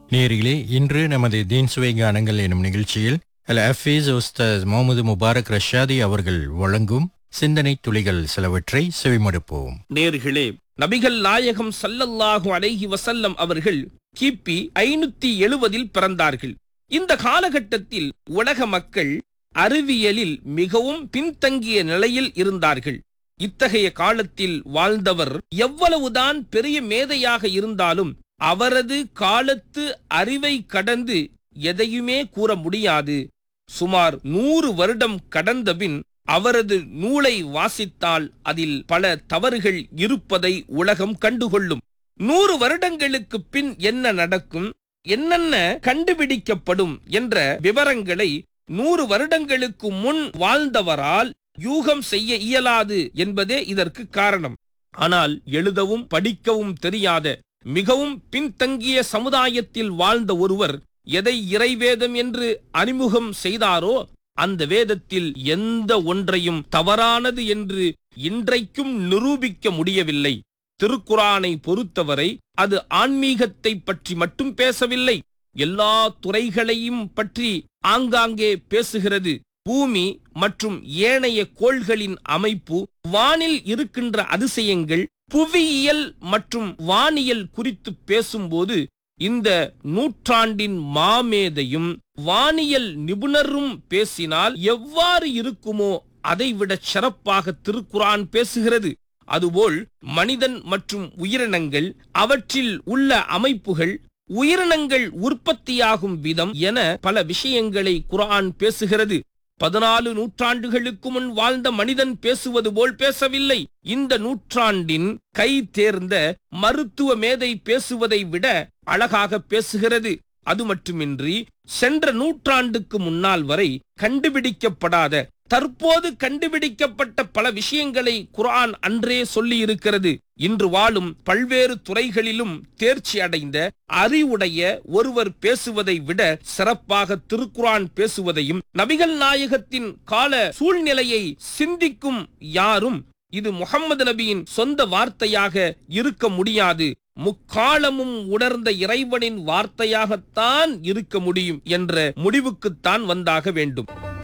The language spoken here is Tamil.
நேரிலே இன்று நமது தீன் சுவை கானங்கள் எனும் நிகழ்ச்சியில் அல் ஹஃபீஸ் உஸ்தாஸ் முகமது முபாரக் ரஷாதி அவர்கள் வழங்கும் சிந்தனை துளிகள் சிலவற்றை செவிமடுப்போம் நேர்களே நபிகள் நாயகம் சல்லல்லாஹு அலைஹி வசல்லம் அவர்கள் கிபி ஐநூத்தி எழுவதில் பிறந்தார்கள் இந்த காலகட்டத்தில் உலக மக்கள் அறிவியலில் மிகவும் பின்தங்கிய நிலையில் இருந்தார்கள் இத்தகைய காலத்தில் வாழ்ந்தவர் எவ்வளவுதான் பெரிய மேதையாக இருந்தாலும் அவரது காலத்து அறிவை கடந்து எதையுமே கூற முடியாது சுமார் நூறு வருடம் கடந்தபின் அவரது நூலை வாசித்தால் அதில் பல தவறுகள் இருப்பதை உலகம் கண்டுகொள்ளும் நூறு வருடங்களுக்கு பின் என்ன நடக்கும் என்னென்ன கண்டுபிடிக்கப்படும் என்ற விவரங்களை நூறு வருடங்களுக்கு முன் வாழ்ந்தவரால் யூகம் செய்ய இயலாது என்பதே இதற்கு காரணம் ஆனால் எழுதவும் படிக்கவும் தெரியாத மிகவும் பின்தங்கிய சமுதாயத்தில் வாழ்ந்த ஒருவர் எதை இறைவேதம் என்று அறிமுகம் செய்தாரோ அந்த வேதத்தில் எந்த ஒன்றையும் தவறானது என்று இன்றைக்கும் நிரூபிக்க முடியவில்லை திருக்குரானை பொறுத்தவரை அது ஆன்மீகத்தை பற்றி மட்டும் பேசவில்லை எல்லா துறைகளையும் பற்றி ஆங்காங்கே பேசுகிறது பூமி மற்றும் ஏனைய கோள்களின் அமைப்பு வானில் இருக்கின்ற அதிசயங்கள் புவியியல் மற்றும் வானியல் குறித்து பேசும்போது இந்த நூற்றாண்டின் மாமேதையும் வானியல் நிபுணரும் பேசினால் எவ்வாறு இருக்குமோ அதைவிட சிறப்பாக திருக்குரான் பேசுகிறது அதுபோல் மனிதன் மற்றும் உயிரினங்கள் அவற்றில் உள்ள அமைப்புகள் உயிரினங்கள் உற்பத்தியாகும் விதம் என பல விஷயங்களை குரான் பேசுகிறது பதினாலு நூற்றாண்டுகளுக்கு முன் வாழ்ந்த மனிதன் பேசுவது போல் பேசவில்லை இந்த நூற்றாண்டின் கை தேர்ந்த மருத்துவ மேதை பேசுவதை விட அழகாக பேசுகிறது அது மட்டுமின்றி சென்ற நூற்றாண்டுக்கு முன்னால் வரை கண்டுபிடிக்கப்படாத தற்போது கண்டுபிடிக்கப்பட்ட பல விஷயங்களை குரான் அன்றே சொல்லி இருக்கிறது இன்று வாழும் பல்வேறு துறைகளிலும் தேர்ச்சி அடைந்த அறிவுடைய ஒருவர் பேசுவதை விட சிறப்பாக திருக்குரான் பேசுவதையும் நபிகள் நாயகத்தின் கால சூழ்நிலையை சிந்திக்கும் யாரும் இது முகம்மது நபியின் சொந்த வார்த்தையாக இருக்க முடியாது முக்காலமும் உணர்ந்த இறைவனின் வார்த்தையாகத்தான் இருக்க முடியும் என்ற முடிவுக்குத்தான் வந்தாக வேண்டும்